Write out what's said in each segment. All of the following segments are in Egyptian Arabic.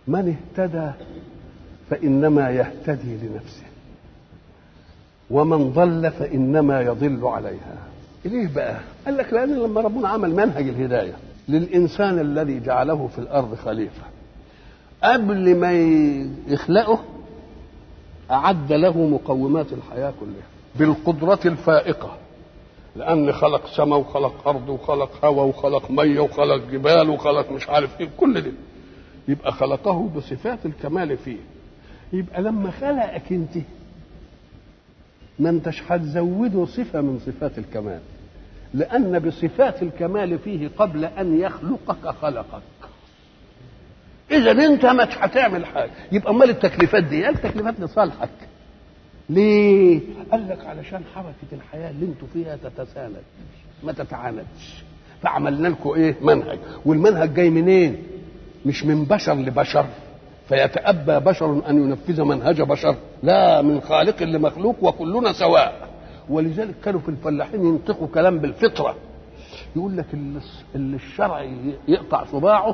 من اهتدى فإنما يهتدي لنفسه ومن ضل فإنما يضل عليها ليه بقى قال لك لأن لما ربنا عمل منهج الهداية للإنسان الذي جعله في الأرض خليفة قبل ما يخلقه أعد له مقومات الحياة كلها بالقدرة الفائقة لأن خلق سماء وخلق أرض وخلق هواء وخلق مية وخلق جبال وخلق مش عارف إيه كل ده يبقى خلقه بصفات الكمال فيه يبقى لما خلقك أنت ما انتش هتزوده صفة من صفات الكمال لأن بصفات الكمال فيه قبل أن يخلقك خلقك إذا أنت مش هتعمل حاجة يبقى أمال التكليفات دي؟ قال التكليفات لصالحك ليه؟ قال لك علشان حركة الحياة اللي انتوا فيها تتساند ما تتعاندش فعملنا لكم ايه؟ منهج والمنهج جاي منين؟ مش من بشر لبشر فيتأبى بشر أن ينفذ منهج بشر لا من خالق لمخلوق وكلنا سواء ولذلك كانوا في الفلاحين ينطقوا كلام بالفطرة يقول لك اللي الشرع يقطع صباعه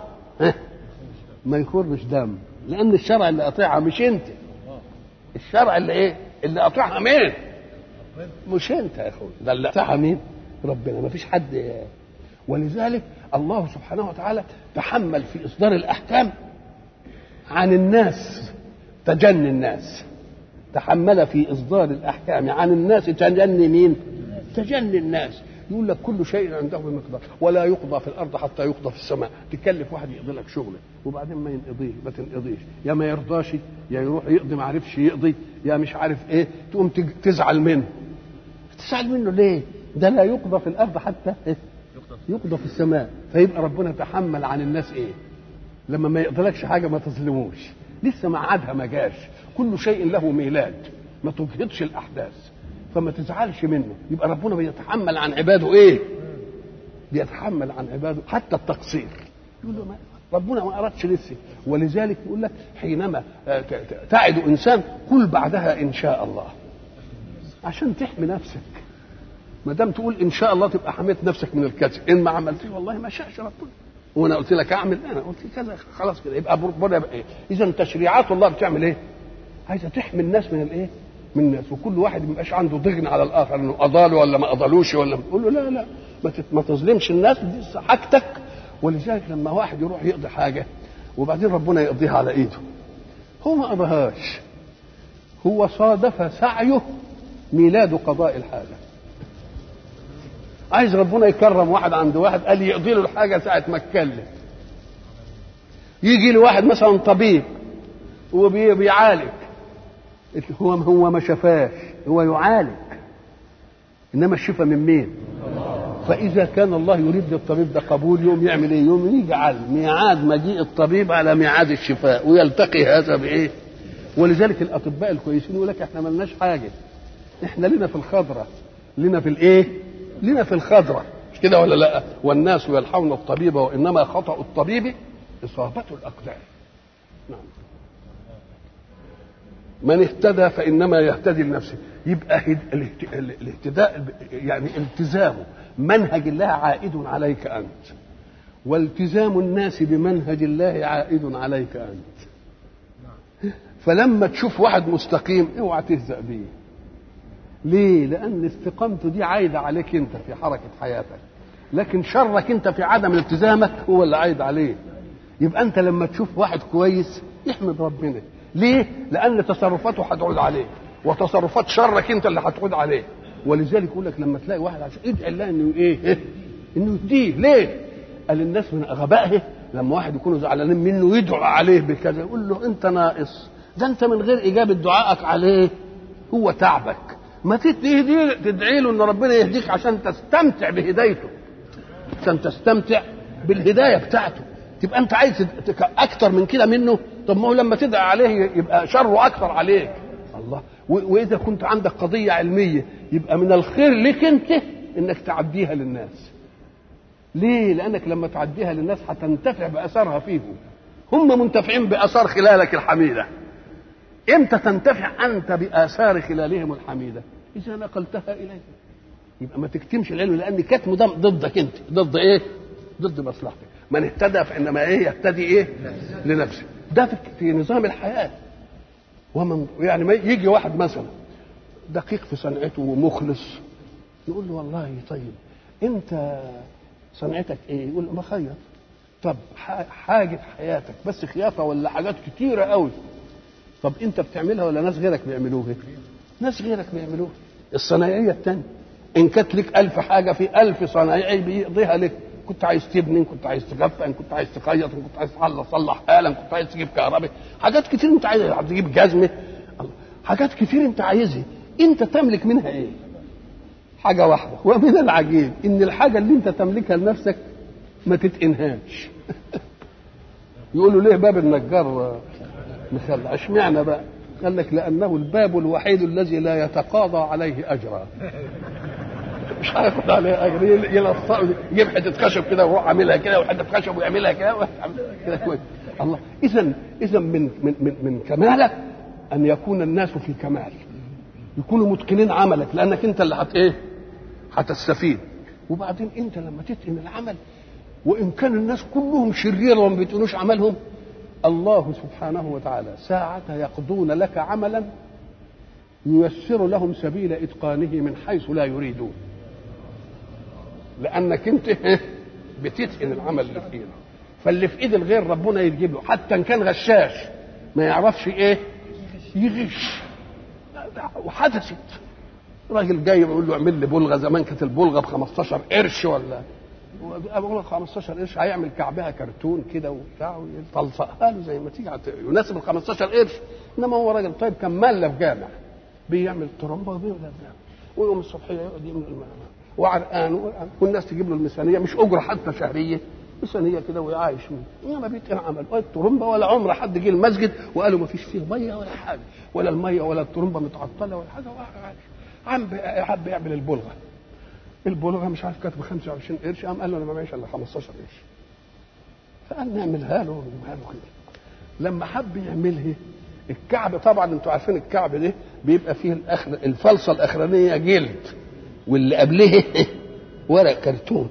ما يخرش دم لأن الشرع اللي قاطعها مش أنت الشرع اللي إيه؟ اللي قاطعها مين؟ مش أنت يا أخوي ده اللي قاطعها مين؟ ربنا ما فيش حد ولذلك الله سبحانه وتعالى تحمل في إصدار الأحكام عن الناس تجني الناس تحمل في إصدار الأحكام عن الناس تجني مين؟ تجني الناس يقول لك كل شيء عنده بمقدار ولا يقضى في الارض حتى يقضى في السماء تكلف واحد يقضي لك شغله وبعدين ما ينقضيه ما تنقضيش يا ما يرضاش يا يروح يقضي ما عرفش يقضي يا مش عارف ايه تقوم تزعل منه تزعل منه ليه ده لا يقضى في الارض حتى إيه؟ يقضى في السماء فيبقى ربنا تحمل عن الناس ايه لما ما يقضلكش حاجه ما تظلموش لسه ميعادها ما جاش كل شيء له ميلاد ما تجهضش الاحداث فما تزعلش منه يبقى ربنا بيتحمل عن عباده ايه بيتحمل عن عباده حتى التقصير يقول له ما ربنا ما ارادش لسه ولذلك يقول لك حينما تعد انسان قل بعدها ان شاء الله عشان تحمي نفسك ما دام تقول ان شاء الله تبقى حميت نفسك من الكذب ان ما عملتش والله ما شاءش ربنا وانا قلت لك اعمل انا قلت كذا خلاص كده يبقى ربنا يبقى ايه اذا تشريعات الله بتعمل ايه عايزه تحمي الناس من الايه من الناس وكل واحد ما يبقاش عنده ضغن على الاخر انه اضاله ولا ما اضالوش ولا تقول له لا لا ما, ما تظلمش الناس دي حاجتك ولذلك لما واحد يروح يقضي حاجه وبعدين ربنا يقضيها على ايده هو ما قضاهاش هو صادف سعيه ميلاد قضاء الحاجه عايز ربنا يكرم واحد عند واحد قال يقضي له الحاجه ساعه ما اتكلم يجي له واحد مثلا طبيب وبيعالج هو هو ما شفاش هو يعالج انما الشفاء من مين فاذا كان الله يريد للطبيب ده قبول يوم يعمل ايه يوم يجعل ميعاد مجيء الطبيب على ميعاد الشفاء ويلتقي هذا بايه ولذلك الاطباء الكويسين يقول لك احنا ملناش حاجه احنا لنا في الخضره لنا في الايه لنا في الخضره مش كده ولا لا والناس يلحون الطبيب وانما خطا الطبيب اصابه الاقدار نعم من اهتدى فانما يهتدي لنفسه يبقى الاهتداء يعني التزامه منهج الله عائد عليك انت والتزام الناس بمنهج الله عائد عليك انت فلما تشوف واحد مستقيم اوعى تهزأ بيه ليه لان استقامته دي عايده عليك انت في حركه حياتك لكن شرك انت في عدم التزامك هو اللي عايد عليه يبقى انت لما تشوف واحد كويس احمد ربنا ليه؟ لأن تصرفاته هتعود عليه وتصرفات شرك أنت اللي هتعود عليه ولذلك يقول لك لما تلاقي واحد عشان ادعي الله إنه إيه؟ إنه يديه ليه؟ قال الناس من غبائه لما واحد يكونوا زعلانين منه يدعو عليه بكذا يقول له أنت ناقص ده أنت من غير إجابة دعائك عليه هو تعبك ما تدعي تدعي له إن ربنا يهديك عشان تستمتع بهدايته عشان تستمتع بالهداية بتاعته تبقى أنت عايز أكتر من كده منه طب ما هو لما تدعي عليه يبقى شره اكثر عليك الله واذا كنت عندك قضيه علميه يبقى من الخير لك انت انك تعديها للناس ليه لانك لما تعديها للناس هتنتفع باثارها فيهم هم منتفعين باثار خلالك الحميده امتى تنتفع انت باثار خلالهم الحميده اذا نقلتها اليهم يبقى ما تكتمش العلم لان كتمه ده ضدك انت ضد ايه ضد مصلحتك من اهتدى فانما ايه يهتدي ايه لنفسه ده في, في نظام الحياه ومن يعني ما يجي واحد مثلا دقيق في صنعته ومخلص نقول له والله طيب انت صنعتك ايه يقول بخيط طب حاجه في حياتك بس خياطه ولا حاجات كتيره قوي طب انت بتعملها ولا ناس غيرك بيعملوها ناس غيرك بيعملوها الصنايعيه الثانيه ان كانت لك ألف حاجه في ألف صنايعي بيقضيها لك كنت عايز تبني ان كنت عايز تغفى ان كنت عايز تخيط ان كنت عايز تصلح آلة ان كنت عايز تجيب كهرباء حاجات كتير انت عايز تجيب جزمه حاجات كتير انت عايزها انت تملك منها ايه حاجة واحدة ومن العجيب ان الحاجة اللي انت تملكها لنفسك ما تتقنهاش يقولوا ليه باب النجار مخلع اشمعنى بقى قال لك لانه الباب الوحيد الذي لا يتقاضى عليه اجرا مش هياخد عليه اجر يلصق يجيب حته خشب كده ويروح عاملها كده وحته خشب ويعملها كده كده كويس الله اذا اذا من من من, من كمالك ان يكون الناس في كمال يكونوا متقنين عملك لانك انت اللي هت ايه هتستفيد وبعدين انت لما تتقن العمل وان كان الناس كلهم شرير وما بيتقنوش عملهم الله سبحانه وتعالى ساعة يقضون لك عملا ييسر لهم سبيل اتقانه من حيث لا يريدون لانك انت بتتقن العمل اللي في ايدك فاللي في ايد الغير ربنا يجيب له حتى ان كان غشاش ما يعرفش ايه يغش وحدثت راجل جاي بيقول له اعمل لي بلغه زمان كانت البلغه ب 15 قرش ولا بقول لك 15 قرش هيعمل كعبها كرتون كده وبتاع ويطلصقها له زي ما تيجي يناسب ال 15 قرش انما هو راجل طيب كان ملف جامع بيعمل ترمبه وبيعمل ويقوم الصبحيه يقعد يعمل وعرقان والناس تجيب له الميزانيه مش اجره حتى شهريه ميزانيه كده وعايش انما بيتقن عمل ولا الترمبه ولا عمره حد جه المسجد وقالوا ما فيش فيه ميه ولا حاجه ولا الميه ولا الترمبه متعطله ولا حاجه عم حب يعمل البلغه البلغه مش عارف كانت ب 25 قرش قام قال له انا ما معيش الا 15 قرش فقال نعملها له ونعملها له كده لما حب يعملها الكعب طبعا انتوا عارفين الكعب ده بيبقى فيه الأخر الفلصه الاخرانيه جلد واللي قبلها ورق كرتون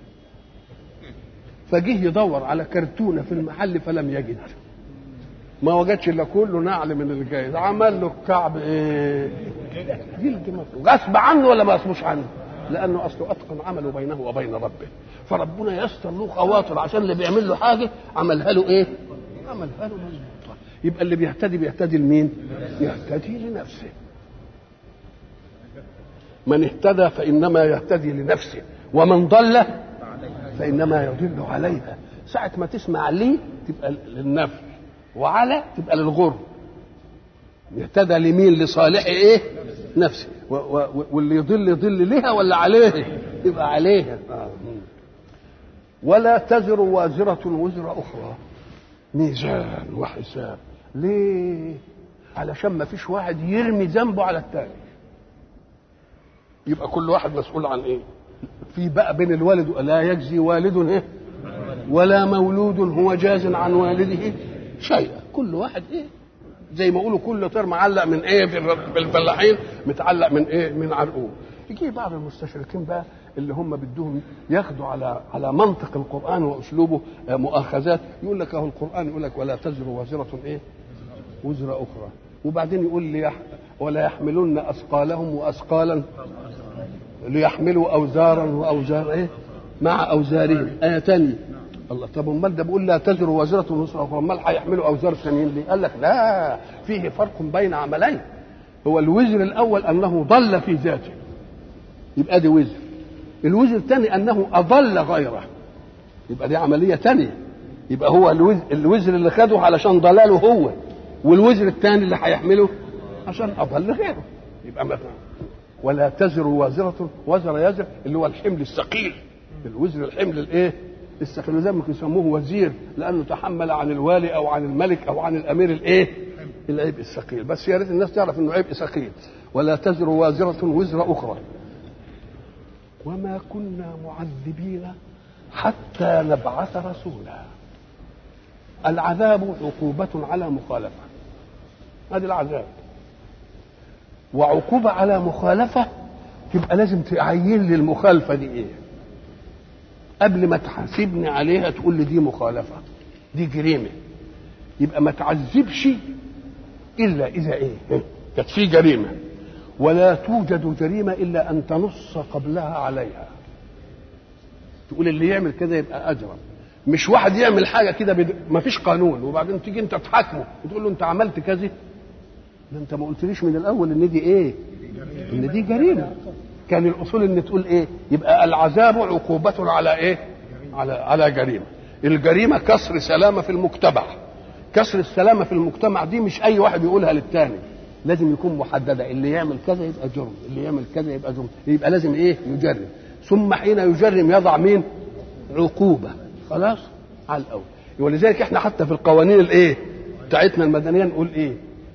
فجه يدور على كرتونه في المحل فلم يجد ما وجدش الا كله نعل من الجايز عمل له الكعب ايه جلد مفروض غصب عنه ولا ما غصبوش عنه لانه اصله اتقن عمله بينه وبين ربه فربنا يستر له خواطر عشان اللي بيعمل له حاجه عملها له ايه عملها له مظبوطه يبقى اللي بيهتدي بيهتدي لمين يهتدي لنفسه من اهتدى فانما يهتدي لنفسه ومن ضل فانما يضل عليها ساعه ما تسمع لي تبقى للنفع وعلى تبقى للغر يهتدى لمين لصالح ايه نفسه واللي يضل يضل لها ولا عليه يبقى عليها آه. ولا تزر وازرة وزر أخرى ميزان وحساب ليه علشان ما فيش واحد يرمي ذنبه على الثاني يبقى كل واحد مسؤول عن ايه في بقى بين الوالد لا يجزي والد ايه ولا مولود هو جاز عن والده شيئا كل واحد ايه زي ما يقولوا كل طير معلق من ايه في الفلاحين متعلق من ايه من عرقوب يجي بعض المستشرقين بقى اللي هم بدهم ياخدوا على على منطق القران واسلوبه مؤاخذات يقول لك اهو القران يقول لك ولا تزر وازره ايه وزر اخرى وبعدين يقول لي ولا يحملن اثقالهم واثقالا ليحملوا اوزارا واوزار ايه مع اوزارهم ايه ثانيه الله طب امال ده بيقول لا تزر وازره وزر اخرى امال هيحملوا اوزار ثانيين ليه؟ قال لك لا فيه فرق بين عملين هو الوزر الاول انه ضل في ذاته يبقى دي وزر الوزر الثاني انه اضل غيره يبقى دي عمليه ثانيه يبقى هو الوزر اللي خده علشان ضلاله هو والوزر الثاني اللي هيحمله عشان اضل غيره يبقى مثلا ولا تزر وازرة وزر يزر اللي هو الحمل الثقيل الوزر الحمل الايه؟ الثقيل لذلك يسموه وزير لانه تحمل عن الوالي او عن الملك او عن الامير الايه؟ العبء الثقيل بس يا ريت الناس تعرف انه عبء ثقيل ولا تزر وازرة وزر اخرى وما كنا معذبين حتى نبعث رسولا العذاب عقوبة على مخالفة هذا العذاب وعقوبة على مخالفة تبقى لازم تعين لي المخالفة دي ايه قبل ما تحاسبني عليها تقول لي دي مخالفة دي جريمة يبقى ما تعذبش الا اذا ايه كانت في جريمه ولا توجد جريمه الا ان تنص قبلها عليها تقول اللي يعمل كده يبقى اجرم مش واحد يعمل حاجه كده بد... ما فيش قانون وبعدين تيجي انت تحاكمه وتقول له انت عملت كذا ده انت ما قلتليش من الاول ان دي ايه ان دي جريمه كان الاصول ان تقول ايه يبقى العذاب عقوبه على ايه على على جريمه الجريمه كسر سلامه في المجتمع كسر السلامه في المجتمع دي مش اي واحد يقولها للتاني لازم يكون محدده اللي يعمل كذا يبقى جرم اللي يعمل كذا يبقى جرم يبقى لازم ايه يجرم ثم حين يجرم يضع مين عقوبه خلاص على الاول ولذلك احنا حتى في القوانين الايه بتاعتنا المدنيه نقول ايه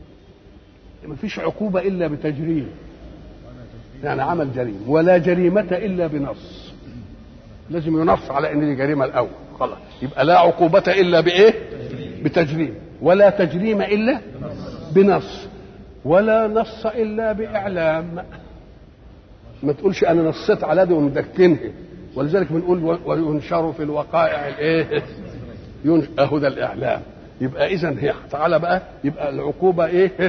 ما فيش عقوبه الا بتجريم يعني عمل جريمه ولا جريمه الا بنص لازم ينص على ان دي جريمه الاول خلاص يبقى لا عقوبه الا بايه بتجريم ولا تجريم الا بنص ولا نص الا باعلام ما تقولش انا نصيت على دي ومدكنها ولذلك بنقول وينشر في الوقائع الايه اهو ده الاعلام يبقى اذا هي تعالى بقى يبقى العقوبه ايه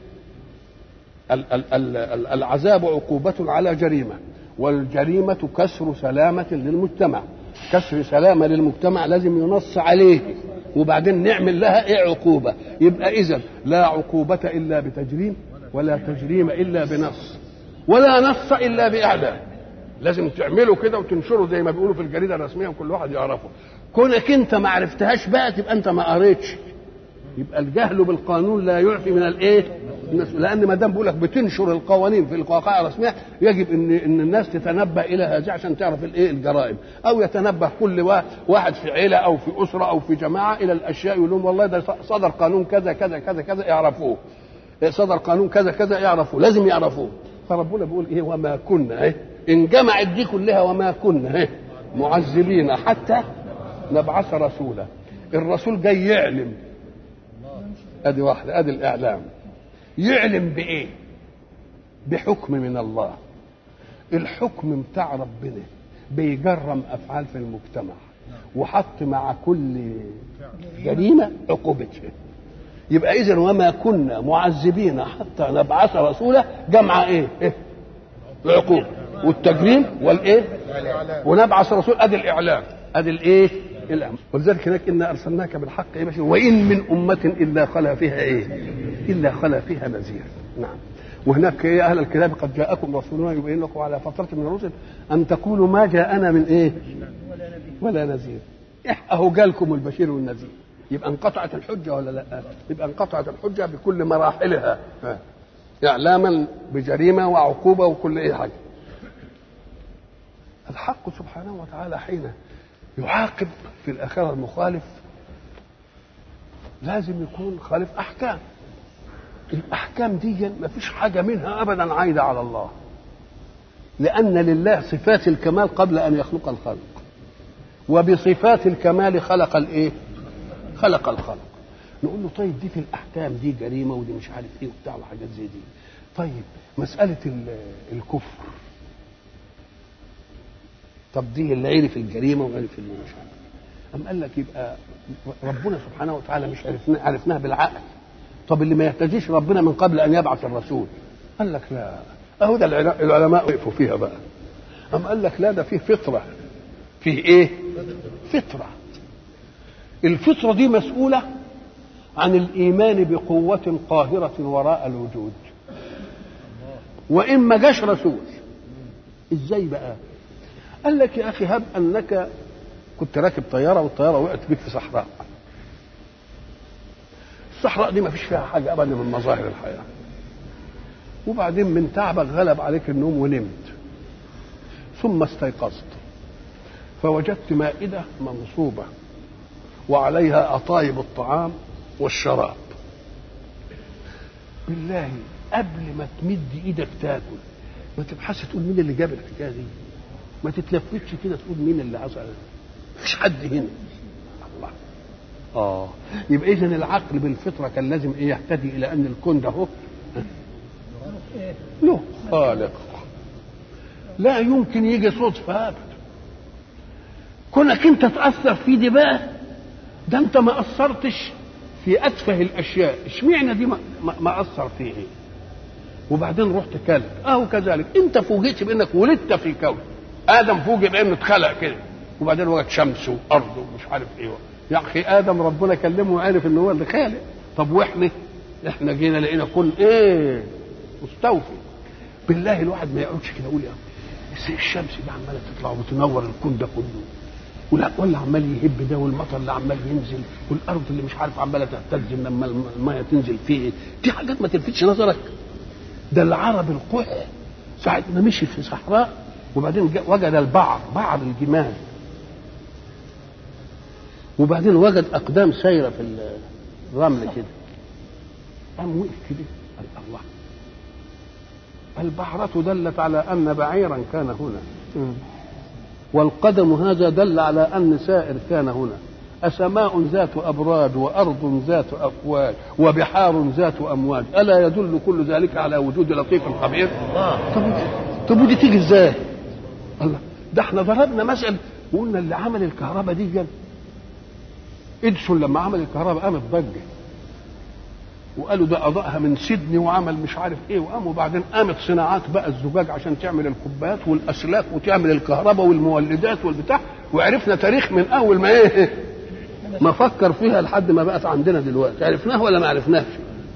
ال- ال- ال- العذاب عقوبة على جريمة والجريمة كسر سلامة للمجتمع كسر سلامة للمجتمع لازم ينص عليه وبعدين نعمل لها ايه عقوبة يبقى اذا لا عقوبة الا بتجريم ولا تجريم الا بنص ولا نص الا باعلام لازم تعمله كده وتنشره زي ما بيقولوا في الجريده الرسميه وكل واحد يعرفه كونك انت ما عرفتهاش بقى تبقى انت ما قريتش يبقى الجهل بالقانون لا يعفي من الايه؟ لان ما دام بقول لك بتنشر القوانين في الوقائع الرسميه يجب ان ان الناس تتنبه الى هذه عشان تعرف الايه الجرائم او يتنبه كل واحد في عيله او في اسره او في جماعه الى الاشياء يقول لهم والله ده صدر قانون كذا كذا كذا كذا اعرفوه صدر قانون كذا كذا يعرفوه لازم يعرفوه فربنا بيقول ايه وما كنا ايه ان جمعت دي كلها وما كنا ايه معذبين حتى نبعث رسولا الرسول جاي يعلم ادي واحده ادي الاعلام يعلم بايه بحكم من الله الحكم بتاع ربنا بيجرم افعال في المجتمع وحط مع كل جريمه عقوبتها يبقى اذا وما كنا معذبين حتى نبعث رسولا جمع ايه, إيه؟ العقوبه والتجريم والايه ونبعث رسول ادي الاعلام ادي الايه الامر ولذلك هناك انا ارسلناك بالحق يا بشر وان من امه الا خلا فيها ايه الا خلا فيها نذير نعم وهناك يا اهل الكتاب قد جاءكم رسولنا يبين لكم على فتره من الرسل ان تقولوا ما جاءنا من ايه ولا نذير اهو جالكم البشير والنذير يبقى انقطعت الحجه ولا لا يبقى انقطعت الحجه بكل مراحلها اعلاما بجريمه وعقوبه وكل ايه حاجه الحق سبحانه وتعالى حين يعاقب في الآخرة المخالف لازم يكون خالف أحكام الأحكام دي ما فيش حاجة منها أبدا عايدة على الله لأن لله صفات الكمال قبل أن يخلق الخلق وبصفات الكمال خلق الإيه؟ خلق الخلق نقول له طيب دي في الأحكام دي جريمة ودي مش عارف إيه وبتاع وحاجات زي دي طيب مسألة الكفر طب دي اللي عرف الجريمه وعرف اللي مش عارف أم قال لك يبقى ربنا سبحانه وتعالى مش عرفنا عرفناها بالعقل طب اللي ما يحتاجيش ربنا من قبل ان يبعث الرسول قال لك لا اهو ده العلماء وقفوا فيها بقى أم قال لك لا ده فيه فطره فيه ايه فطره الفطره دي مسؤوله عن الايمان بقوه قاهره وراء الوجود وان ما جاش رسول ازاي بقى قال لك يا اخي هب انك كنت راكب طياره والطياره وقعت بك في صحراء الصحراء دي ما فيش فيها حاجه ابدا من مظاهر الحياه وبعدين من تعبك غلب عليك النوم ونمت ثم استيقظت فوجدت مائده منصوبه وعليها اطايب الطعام والشراب بالله قبل ما تمد ايدك تاكل ما تبحث تقول مين اللي جاب الحكايه دي ما تتلفتش كده تقول مين اللي حصل مفيش حد هنا الله اه يبقى اذا العقل بالفطره كان لازم ايه يهتدي الى ان الكون ده هو له خالق لا يمكن يجي صدفه ابدا كونك انت تاثر في دي بقى ده انت ما اثرتش في اتفه الاشياء اشمعنى دي ما, ما, ما اثر فيه ايه وبعدين رحت كلب اهو كذلك انت فوجئت بانك ولدت في كون ادم فوجئ بانه اتخلق كده وبعدين وجد شمس وارض ومش عارف ايه يا اخي ادم ربنا كلمه وعرف ان هو اللي خالق طب واحنا احنا جينا لقينا كل ايه مستوفي بالله الواحد ما يقعدش كده يقول يا الشمس دي عماله تطلع وتنور الكون ده كله ولا ولا عمال يهب ده والمطر اللي عمال ينزل والارض اللي مش عارف عماله تهتز لما الميه تنزل فيه دي حاجات ما تلفتش نظرك ده العرب القح ساعة ما مشي في صحراء وبعدين وجد البعر بعر الجمال وبعدين وجد اقدام سايره في الرمل كده قام وقف كده قال الله البحرة دلت على أن بعيرا كان هنا والقدم هذا دل على أن سائر كان هنا أسماء ذات أبراد وأرض ذات أفواج وبحار ذات أمواج ألا يدل كل ذلك على وجود لطيف خبير طب طب ودي تيجي ازاي الله ده احنا ضربنا مثل وقلنا اللي عمل الكهرباء دي جد اديسون لما عمل الكهرباء قامت ضجه وقالوا ده اضاءها من سيدني وعمل مش عارف ايه وقام وبعدين قامت صناعات بقى الزجاج عشان تعمل الكوبايات والاسلاك وتعمل الكهرباء والمولدات والبتاع وعرفنا تاريخ من اول ما ايه ما فكر فيها لحد ما بقت عندنا دلوقتي عرفناها ولا ما عرفناش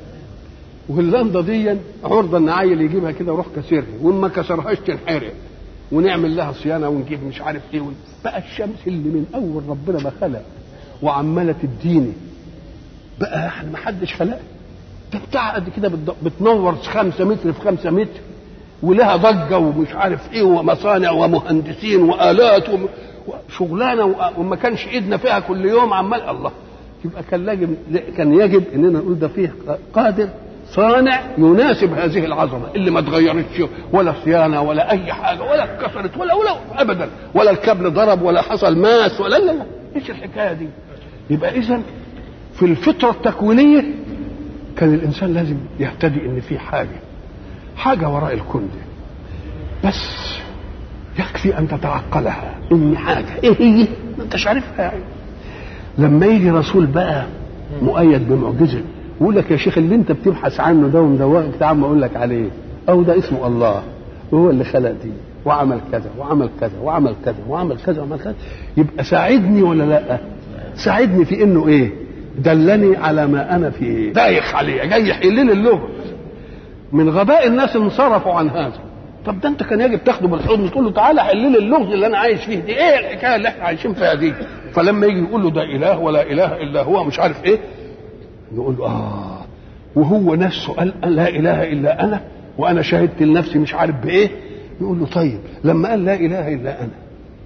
واللندا دي عرضه ان عيل يجيبها كده ويروح كسرها وان ما كسرهاش تنحرق ونعمل لها صيانه ونجيب مش عارف ايه بقى الشمس اللي من اول ربنا ما خلق وعماله تديني بقى احنا ما حدش خلقها ده بتاع قد كده بتنور خمسة متر في خمسة متر ولها ضجة ومش عارف ايه ومصانع ومهندسين وآلات وشغلانة وما كانش ايدنا فيها كل يوم عمال الله يبقى كان يجب كان يجب اننا نقول ده فيه قادر صانع يناسب هذه العظمة اللي ما اتغيرتش ولا صيانة ولا أي حاجة ولا اتكسرت ولا ولا أبدا ولا الكابل ضرب ولا حصل ماس ولا لا لا ايش الحكاية دي؟ يبقى إذا في الفطرة التكوينية كان الانسان لازم يهتدي ان في حاجه حاجه وراء الكون ده بس يكفي ان تتعقلها ان حاجه ايه هي ما انتش عارفها يعني لما يجي رسول بقى مؤيد بمعجزه يقول لك يا شيخ اللي انت بتبحث عنه ده ومدوقك تعال ما اقول لك عليه او ده اسمه الله وهو اللي خلق دي وعمل كذا وعمل كذا وعمل كذا وعمل كذا وعمل كذا يبقى ساعدني ولا لا ساعدني في انه ايه دلني على ما انا فيه دايخ عليه جاي يحل لي اللغز من غباء الناس انصرفوا عن هذا طب ده انت كان يجب تاخده بالحضن تقول له تعالى حل لي اللغز اللي انا عايش فيه دي ايه الحكايه اللي احنا عايشين فيها دي فلما يجي يقول له ده اله ولا اله الا هو مش عارف ايه يقول له اه وهو نفسه قال لا اله الا انا وانا شهدت لنفسي مش عارف بايه يقول له طيب لما قال لا اله الا انا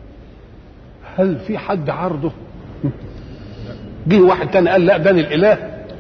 هل في حد عرضه جه واحد تاني قال لا ده الاله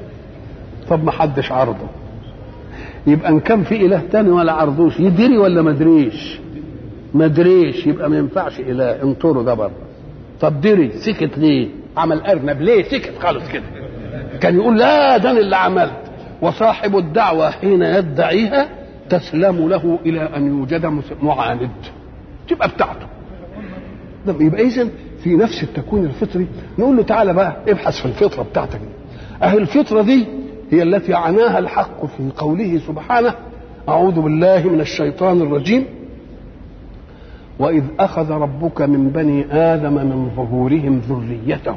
طب ما حدش عرضه يبقى ان كان في اله تاني ولا عرضوش يدري ولا ما ادريش ما ادريش يبقى ما ينفعش اله انطره ده بره طب دري سكت ليه عمل ارنب ليه سكت خالص كده كان يقول لا ده انا اللي عملت وصاحب الدعوه حين يدعيها تسلم له الى ان يوجد معاند تبقى بتاعته يبقى اذا في نفس التكوين الفطري نقول له تعالى بقى ابحث في الفطره بتاعتك دي اهي الفطره دي هي التي عناها الحق في قوله سبحانه اعوذ بالله من الشيطان الرجيم واذ اخذ ربك من بني ادم من ظهورهم ذريته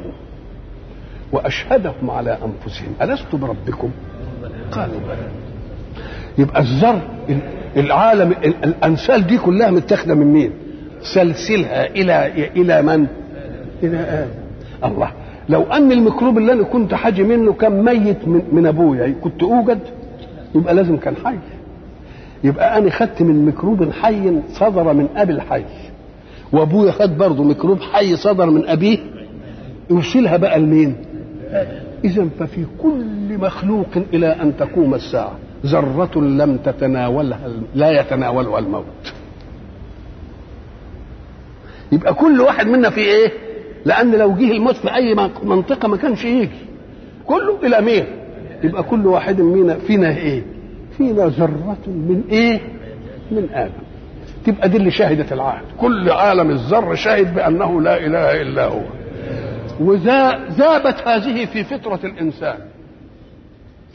واشهدهم على انفسهم الست بربكم قالوا بلى يبقى الذر العالم الامثال دي كلها متاخده من مين سلسلها الى الى من الى ادم الله لو ان الميكروب اللي انا كنت حاجي منه كان ميت من, من ابويا كنت اوجد يبقى لازم كان حي يبقى انا خدت من ميكروب حي صدر من ابي الحي وابويا خد برضه ميكروب حي صدر من ابيه يرسلها بقى لمين اذا ففي كل مخلوق الى ان تقوم الساعه ذره لم تتناولها لا يتناولها الموت يبقى كل واحد منا في ايه لان لو جه الموت في اي منطقه ما كانش يجي كله الى مين يبقى كل واحد منا فينا ايه فينا ذره من ايه من ادم تبقى دي اللي شهدت العهد كل عالم الذر شهد بانه لا اله الا هو وذابت هذه في فطره الانسان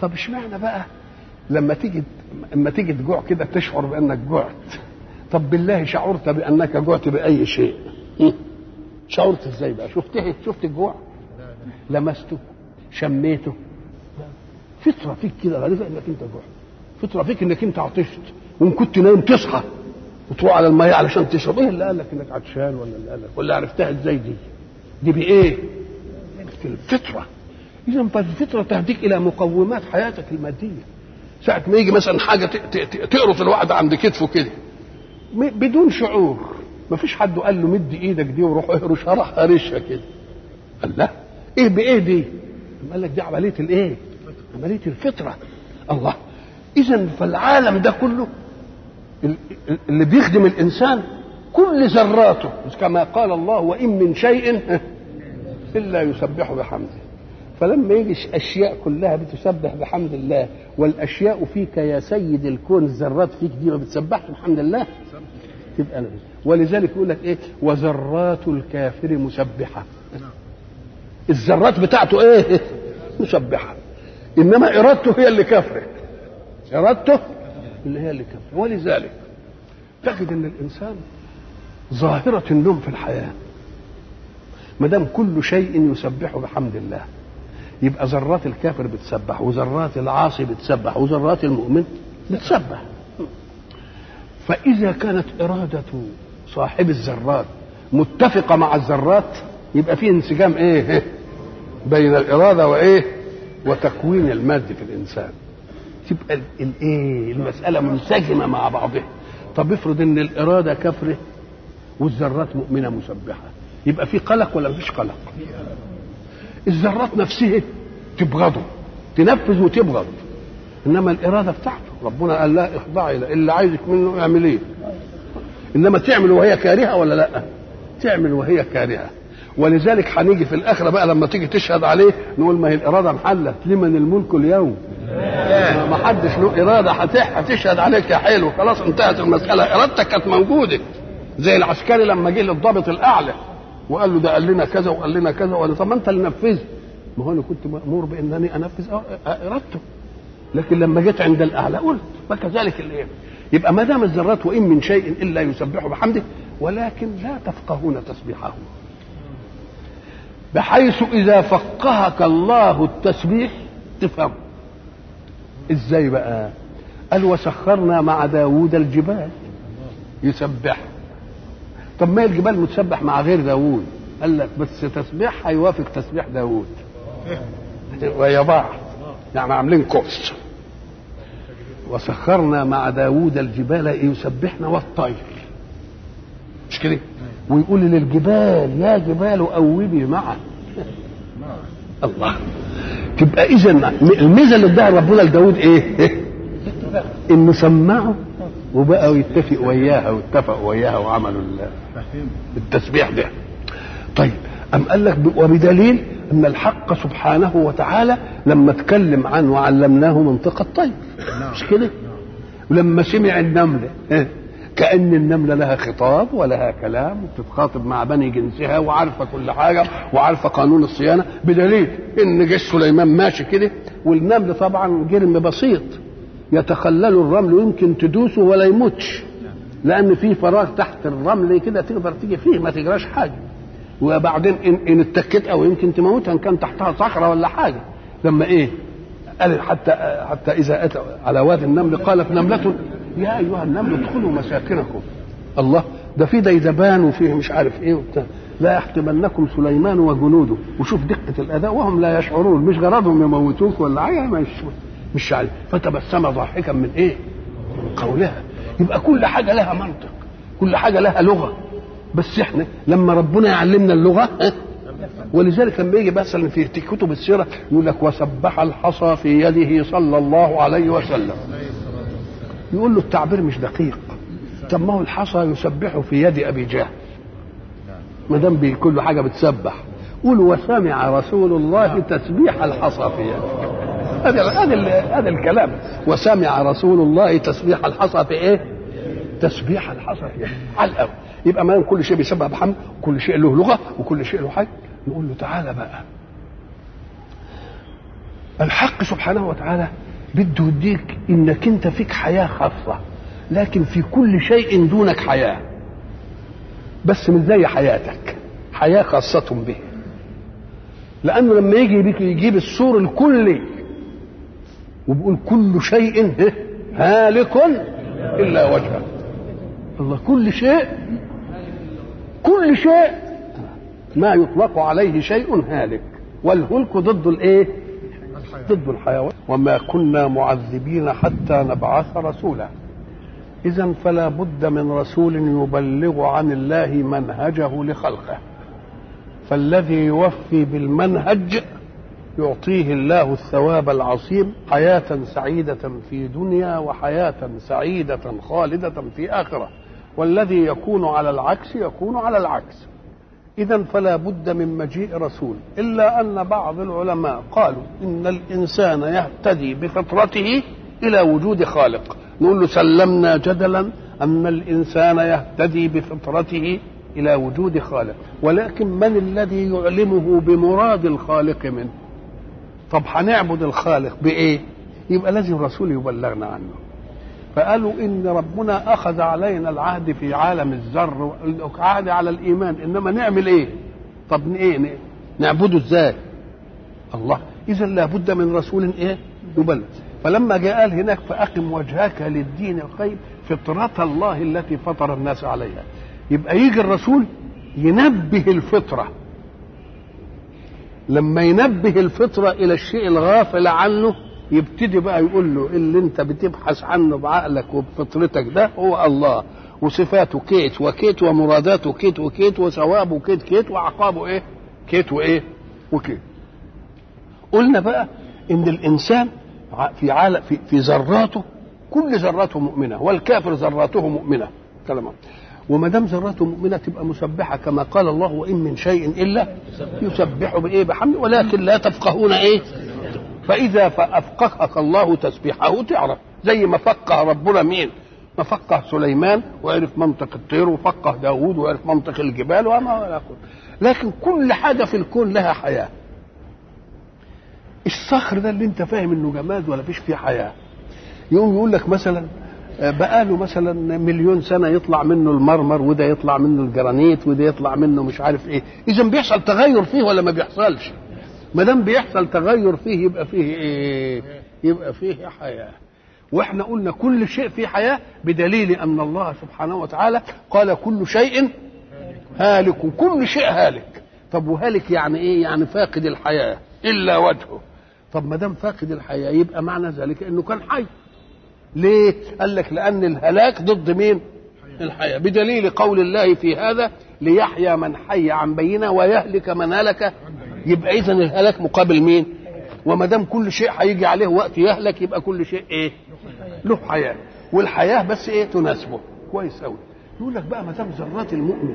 طب اشمعنى بقى لما تيجي لما تيجي تجوع كده تشعر بانك جوعت طب بالله شعرت بانك جوعت باي شيء شعرت ازاي بقى شفته شفت الجوع لمسته شميته فطره فيك كده غريبه انك انت جوعت فطره فيك انك انت عطشت وان كنت نايم تصحى وتروح على الميه علشان تشرب ايه اللي قال لك انك عطشان ولا اللي قال لك ولا عرفتها ازاي دي دي بايه في الفطره اذا فالفطره تهديك الى مقومات حياتك الماديه ساعه ما يجي مثلا حاجه تقرص الواحد عند كتفه كده بدون شعور ما فيش حد قال له مد ايدك دي وروح اهرشها راح هرشها كده قال لا ايه بايه دي قال لك دي عمليه الايه عمليه الفطره الله اذا فالعالم ده كله اللي بيخدم الانسان كل ذراته كما قال الله وان من شيء الا يسبح بحمده فلما يجي اشياء كلها بتسبح بحمد الله والاشياء فيك يا سيد الكون الذرات فيك دي ما بتسبحش بحمد الله تبقى أنا ولذلك يقول لك ايه وذرات الكافر مسبحه الذرات بتاعته ايه مسبحه انما ارادته هي اللي كافره ارادته اللي هي اللي كافره ولذلك تجد ان الانسان ظاهره النوم في الحياه ما دام كل شيء يسبح بحمد الله يبقى ذرات الكافر بتسبح وذرات العاصي بتسبح وذرات المؤمن بتسبح فإذا كانت إرادة صاحب الذرات متفقة مع الذرات يبقى في انسجام إيه بين الإرادة وإيه وتكوين المادة في الإنسان تبقى الإيه المسألة منسجمة مع بعضها طب افرض إن الإرادة كفرة والذرات مؤمنة مسبحة يبقى في قلق ولا مفيش قلق الذرات نفسها تبغضه تنفذ وتبغض انما الاراده بتاعته ربنا قال لا اخضعي له اللي عايزك منه اعمل ايه انما تعمل وهي كارهه ولا لا تعمل وهي كارهه ولذلك هنيجي في الاخره بقى لما تيجي تشهد عليه نقول ما هي الاراده محلت لمن الملك اليوم ما حدش له اراده هتشهد عليك يا حلو خلاص انتهت المساله ارادتك كانت موجوده زي العسكري لما جه للضابط الاعلى وقال له ده قال لنا كذا وقال لنا كذا وقال طب ما انت اللي نفذت ما هو انا كنت مامور بانني انفذ ارادته لكن لما جيت عند الاعلى قلت وكذلك الايه يبقى ما دام الذرات وان من شيء الا يسبح بحمده ولكن لا تفقهون تسبيحه بحيث اذا فقهك الله التسبيح تفهم ازاي بقى قال وسخرنا مع داوود الجبال يسبح طب ما الجبال متسبح مع غير داوود قال لك بس تسبيحها يوافق تسبيح داوود وهي بعض يعني عاملين كورس وسخرنا مع داوود الجبال يسبحنا والطير مش كده ويقول للجبال يا جبال أوبي معه الله تبقى اذا الميزه اللي اداها ربنا لداوود ايه؟ انه سمعه وبقى يتفق وياها واتفقوا وياها وعملوا التسبيح ده طيب أم قال لك وبدليل أن الحق سبحانه وتعالى لما اتكلم عنه وعلمناه منطق الطير مش كده ولما سمع النملة كأن النملة لها خطاب ولها كلام وبتتخاطب مع بني جنسها وعارفة كل حاجة وعارفة قانون الصيانة بدليل إن جيش سليمان ماشي كده والنمل طبعا جرم بسيط يتخلل الرمل ويمكن تدوسه ولا يموتش لأن في فراغ تحت الرمل كده تقدر تيجي فيه ما تجراش حاجة وبعدين ان ان اتكت او يمكن تموتها ان كان تحتها صخره ولا حاجه لما ايه قال حتى حتى اذا اتى على وادي النمل قالت نمله يا ايها النمل ادخلوا مساكنكم الله ده في ديدبان وفيه مش عارف ايه وبتاع لا يحتملنكم سليمان وجنوده وشوف دقه الاداء وهم لا يشعرون مش غرضهم يموتوك ولا حاجه مش مش عارف فتبسم ضاحكا من ايه؟ من قولها يبقى كل حاجه لها منطق كل حاجه لها لغه بس احنا لما ربنا يعلمنا اللغه ولذلك لما يجي مثلا في كتب السيره يقول لك وسبح الحصى في يده صلى الله عليه وسلم يقول له التعبير مش دقيق طب ما هو الحصى يسبح في يد ابي جهل ما دام كل حاجه بتسبح قول وسمع رسول الله تسبيح الحصى في يده هذا هذا هذا الكلام وسمع رسول الله تسبيح الحصى في ايه؟ تسبيح الحصى في يده على الاول يبقى ما كل شيء بيسبح بحمد وكل شيء له لغه وكل شيء له حاجه نقول له تعالى بقى الحق سبحانه وتعالى بده يديك انك انت فيك حياه خاصه لكن في كل شيء دونك حياه بس مش زي حياتك حياه خاصه به لانه لما يجي بيك يجيب السور الكلي وبيقول كل شيء هالك الا وجهه الله كل شيء كل شيء ما يطلق عليه شيء هالك والهلك ضد الايه ضد الحيوان وما كنا معذبين حتى نبعث رسولا اذا فلا بد من رسول يبلغ عن الله منهجه لخلقه فالذي يوفي بالمنهج يعطيه الله الثواب العظيم حياة سعيدة في دنيا وحياة سعيدة خالدة في آخرة والذي يكون على العكس يكون على العكس إذا فلا بد من مجيء رسول إلا أن بعض العلماء قالوا إن الإنسان يهتدي بفطرته إلى وجود خالق نقول له سلمنا جدلا أن الإنسان يهتدي بفطرته إلى وجود خالق ولكن من الذي يعلمه بمراد الخالق منه طب هنعبد الخالق بإيه يبقى لازم رسول يبلغنا عنه فقالوا ان ربنا اخذ علينا العهد في عالم الذر عهد على الايمان انما نعمل ايه طب ايه نعبده ازاي الله اذا لابد من رسول ايه يبلغ فلما جاء قال هناك فاقم وجهك للدين القيم فطرة الله التي فطر الناس عليها يبقى يجي الرسول ينبه الفطرة لما ينبه الفطرة إلى الشيء الغافل عنه يبتدي بقى يقول له اللي انت بتبحث عنه بعقلك وبفطرتك ده هو الله وصفاته كيت وكيت ومراداته كيت وكيت وثوابه كيت كيت وعقابه ايه كيت وايه وكيت قلنا بقى ان الانسان في عالم في, في ذراته كل ذراته مؤمنه والكافر ذراته مؤمنه كلام وما دام ذراته مؤمنه تبقى مسبحه كما قال الله وان من شيء الا يسبح بايه بحمده ولكن لا تفقهون ايه فإذا فأفقهك الله تسبيحه تعرف زي ما فقه ربنا مين ما فقه سليمان وعرف منطق الطير وفقه داود وعرف منطق الجبال وما يقول لكن كل حاجة في الكون لها حياة الصخر ده اللي انت فاهم انه جماد ولا فيش فيه حياة يقوم يقول لك مثلا بقاله مثلا مليون سنة يطلع منه المرمر وده يطلع منه الجرانيت وده يطلع منه مش عارف ايه اذا بيحصل تغير فيه ولا ما بيحصلش ما دام بيحصل تغير فيه يبقى فيه ايه؟ يبقى فيه حياه. واحنا قلنا كل شيء فيه حياه بدليل ان الله سبحانه وتعالى قال كل شيء هالك وكل شيء هالك. طب وهالك يعني ايه؟ يعني فاقد الحياه الا وجهه. طب ما دام فاقد الحياه يبقى معنى ذلك انه كان حي. ليه؟ قال لك لان الهلاك ضد مين؟ الحياه بدليل قول الله في هذا ليحيى من حي عن بينه ويهلك من هلك يبقى اذا الهلاك مقابل مين وما دام كل شيء هيجي عليه وقت يهلك يبقى كل شيء ايه له حياه والحياه بس ايه تناسبه كويس قوي يقول لك بقى ما دام ذرات المؤمن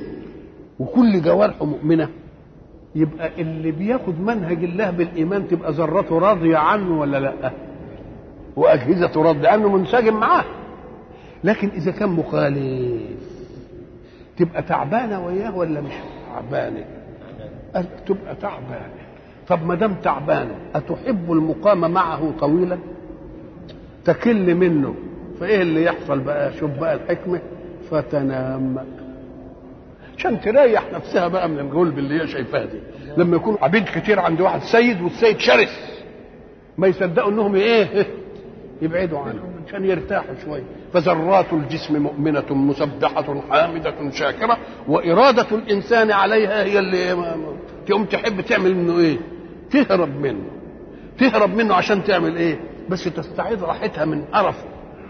وكل جوارحه مؤمنه يبقى اللي بياخد منهج الله بالايمان تبقى ذرته راضيه عنه ولا لا واجهزته راضيه عنه منسجم معاه لكن اذا كان مخالف تبقى تعبانه وياه ولا مش تعبانه تبقى تعبان طب ما دام تعبان أتحب المقام معه طويلا تكل منه فايه اللي يحصل بقى شوف بقى الحكمه فتنام عشان تريح نفسها بقى من الغلب اللي هي شايفاها دي لما يكون عبيد كتير عند واحد سيد والسيد شرس ما يصدقوا انهم ايه يبعدوا عنه عشان يرتاحوا شويه فذرات الجسم مؤمنة مسبحة حامدة شاكرة وإرادة الإنسان عليها هي اللي تقوم تحب تعمل منه إيه؟ تهرب منه تهرب منه عشان تعمل إيه؟ بس تستعيد راحتها من قرفه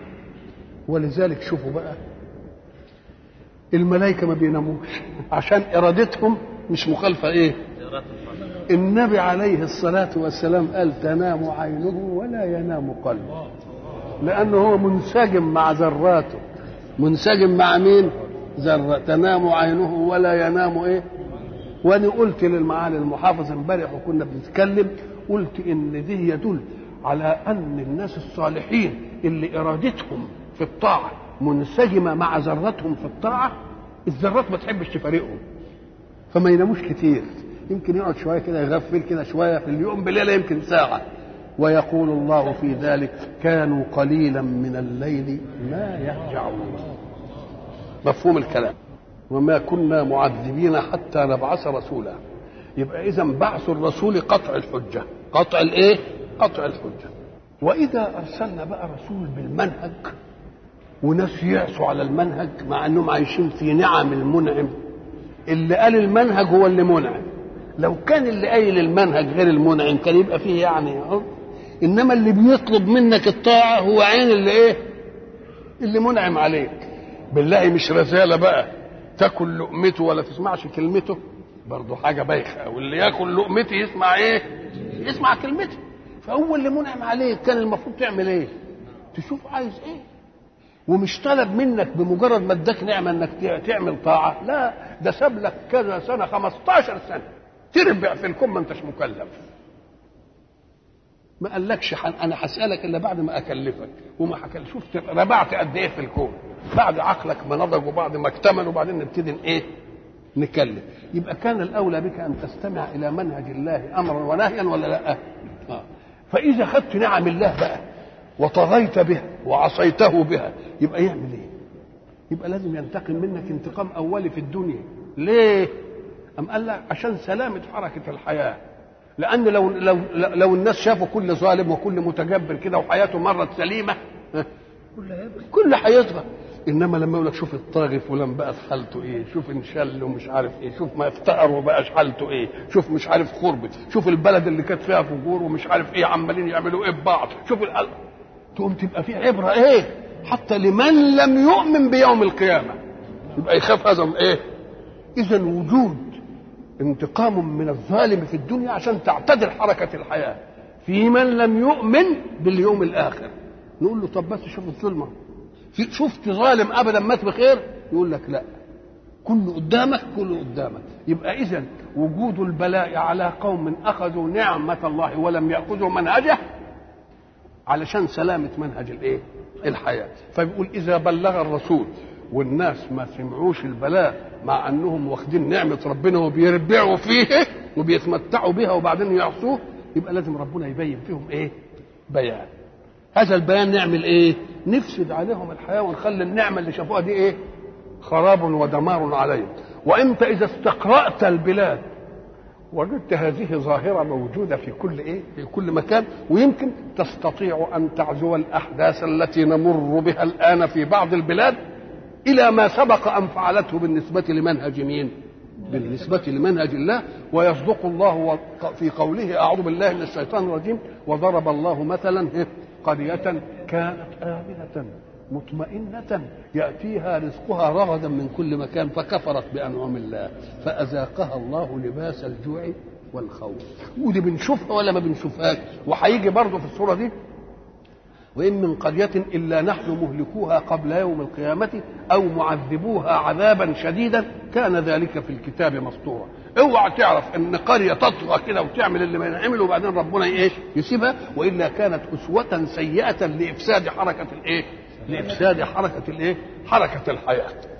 ولذلك شوفوا بقى الملائكة ما بيناموش عشان إرادتهم مش مخالفة إيه؟ النبي عليه الصلاة والسلام قال تنام عينه ولا ينام قلبه لأنه هو منسجم مع ذراته منسجم مع مين؟ ذرة تنام عينه ولا ينام إيه؟ وأنا قلت للمعالي المحافظ امبارح وكنا بنتكلم قلت إن دي يدل على أن الناس الصالحين اللي إرادتهم في الطاعة منسجمة مع ذرتهم في الطاعة الذرات ما تحبش تفارقهم فما يناموش كتير يمكن يقعد شويه كده يغفل كده شويه في اليوم بليله يمكن ساعه ويقول الله في ذلك كانوا قليلا من الليل ما يهجعون مفهوم الكلام وما كنا معذبين حتى نبعث رسولا يبقى اذا بعث الرسول قطع الحجه قطع الايه قطع الحجه واذا ارسلنا بقى رسول بالمنهج وناس يعصوا على المنهج مع انهم عايشين في نعم المنعم اللي قال المنهج هو اللي منعم لو كان اللي قايل المنهج غير المنعم كان يبقى فيه يعني أه؟ انما اللي بيطلب منك الطاعه هو عين اللي ايه اللي منعم عليك بالله مش رساله بقى تاكل لقمته ولا تسمعش كلمته برضه حاجه بايخه واللي ياكل لقمتي يسمع ايه يسمع كلمتي فهو اللي منعم عليك كان المفروض تعمل ايه تشوف عايز ايه ومش طلب منك بمجرد ما اداك نعمه انك تعمل طاعه لا ده ساب لك كذا سنه 15 سنه تربع في الكون ما انتش مكلف ما قالكش انا هسالك الا بعد ما اكلفك وما حكى شفت ربعت قد ايه في الكون بعد عقلك ما نضج وبعد ما اكتمل وبعدين نبتدي ايه نكلف يبقى كان الاولى بك ان تستمع الى منهج الله امرا ونهيا ولا لا آه. فاذا خدت نعم الله بقى وطغيت بها وعصيته بها يبقى يعمل ايه يبقى لازم ينتقم منك انتقام اولي في الدنيا ليه ام قال لك عشان سلامه حركه الحياه لان لو لو لو الناس شافوا كل ظالم وكل متجبر كده وحياته مرت سليمه كل هيطغى انما لما يقول لك شوف الطاغي فلان بقى حالته ايه شوف انشل ومش عارف ايه شوف ما افتقر وبقى حالته ايه شوف مش عارف خربت شوف البلد اللي كانت فيها فجور ومش عارف ايه عمالين يعملوا ايه ببعض شوف القلب تقوم تبقى في عبره ايه حتى لمن لم يؤمن بيوم القيامه يبقى يخاف هذا ايه اذا وجود انتقام من الظالم في الدنيا عشان تعتدل حركه الحياه في من لم يؤمن باليوم الاخر نقول له طب بس شوف الظلمه شفت ظالم ابدا مات بخير يقول لك لا كله قدامك كله قدامك يبقى اذا وجود البلاء على قوم اخذوا نعمه الله ولم ياخذوا منهجه علشان سلامه منهج الايه الحياه فبيقول اذا بلغ الرسول والناس ما سمعوش البلاء مع انهم واخدين نعمه ربنا وبيربعوا فيه وبيتمتعوا بها وبعدين يعصوه يبقى لازم ربنا يبين فيهم ايه بيان هذا البيان نعمل ايه نفسد عليهم الحياه ونخلي النعمه اللي شافوها دي ايه خراب ودمار عليهم وانت اذا استقرات البلاد وجدت هذه ظاهره موجوده في كل ايه في كل مكان ويمكن تستطيع ان تعزو الاحداث التي نمر بها الان في بعض البلاد الى ما سبق ان فعلته بالنسبه لمنهج مين بالنسبة لمنهج الله ويصدق الله في قوله أعوذ بالله من الشيطان الرجيم وضرب الله مثلا قرية كانت آمنة مطمئنة يأتيها رزقها رغدا من كل مكان فكفرت بأنعم الله فأذاقها الله لباس الجوع والخوف ودي بنشوفها ولا ما بنشوفهاش وهيجي برضه في الصورة دي وإن من قرية إلا نحن مهلكوها قبل يوم القيامة أو معذبوها عذابا شديدا كان ذلك في الكتاب مسطورا اوعى تعرف ان قريه تطغى كده وتعمل اللي ما ينعمل وبعدين ربنا ايه يسيبها والا كانت اسوه سيئه لافساد حركه الايه لافساد حركه الايه حركه الحياه